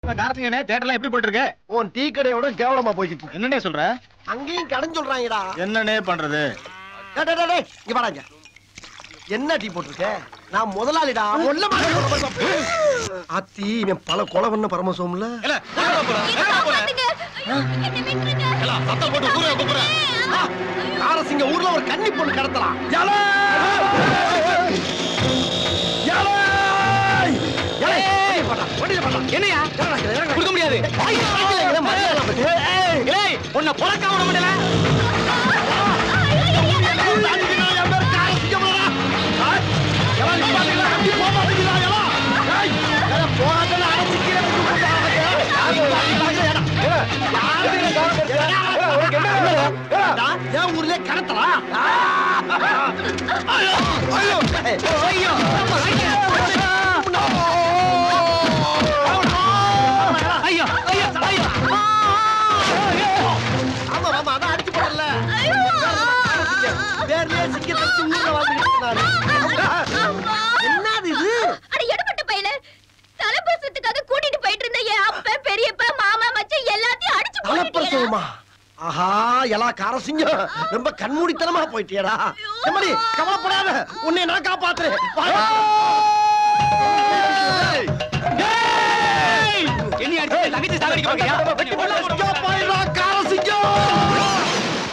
கார்த்திகனே தேட்டர்லாம் எப்படி போயிட்டு இருக்கு உன் டீ கடையோட கேவலமா போய்கிட்டு இருக்கு. என்னனே சொல்ற அங்கேயும் கடன் சொல்றாங்கடா என்னனே பண்றது டேய், டேய், டேய், டேய், இங்க வாடாங்க என்ன டீ போட்டிருக்க நான் முதலாளிடா ஒல்ல அத்தி இவன் பல கொலை பண்ண பரமசோம்ல இல்ல எங்கடா போற? எங்கடா போற? எல்லாம் சத்தம் போட்டு ஊரே கூப்பிடுறேன் காரசிங்க ஊர்ல ஒரு கன்னி பொண்ணு கடத்தலாம் ஏலே! ஏலே! ஏலே, வண்டியில போடா, வண்டியில போடா. என்னையா இறங்குடா, இறங்குடா, இறங்குடா. கொடுக்க முடியாது ஐய், வண்டியில இறங்குடா, மரியாதை இல்லாம இருக்கு. ஏய், ஏய் உன்னை பொறக்க விட முடியல அடிக்கிறா, என் பேரு காரசிங்கம்லடா. ஏய், எல்லாம் நிப்பாட்டுங்களா, வண்டி போக மாட்டேங்குதா, எல்லாம்? ஏய், ஏலே, போகாதடா, அடைச்சிக்கிறேன், விட்டு போடா, அவனுக்கு. யாரு வண்டியில ஏடா, யாரு இதுல கவனம் இருக்கா? ஏடா, உனக்கு என்ன வேலை? ஏடா, என் ஊர்லயே கடத்தலா? ஐயோ, ஐயோ, ஐயோ, ஐயோ ஐயோ ஐயோ ஆமா, ஆமா, அதான் அடிச்சு போடல. வேர்லயே சிக்கி தடுத்து ஊர்ல வாழ்ந்துகிட்டு இருந்தாரு. என்னது இது அட எடுபட்ட பையல தலைப்பசத்துக்காக கூட்டிட்டு போயிட்டு இருந்த என் அப்பா பெரியப்பா மாமா மச்சான் எல்லாத்தையும் அடிச்சு போட்டுட்டீங்களா? தலைப்பிரசவமா ஆஹா எல்லா காரசிங்கம் ரொம்ப கண்மூடித்தனமா போயிட்டியடா எம்மடி கவலைப்படாத உன்னை நான் காப்பாத்துறேன் வா. என்னை அடிச்சு தங்கச்சி சாகடிக்க பாக்கியா ஐயோ, பாயிரா,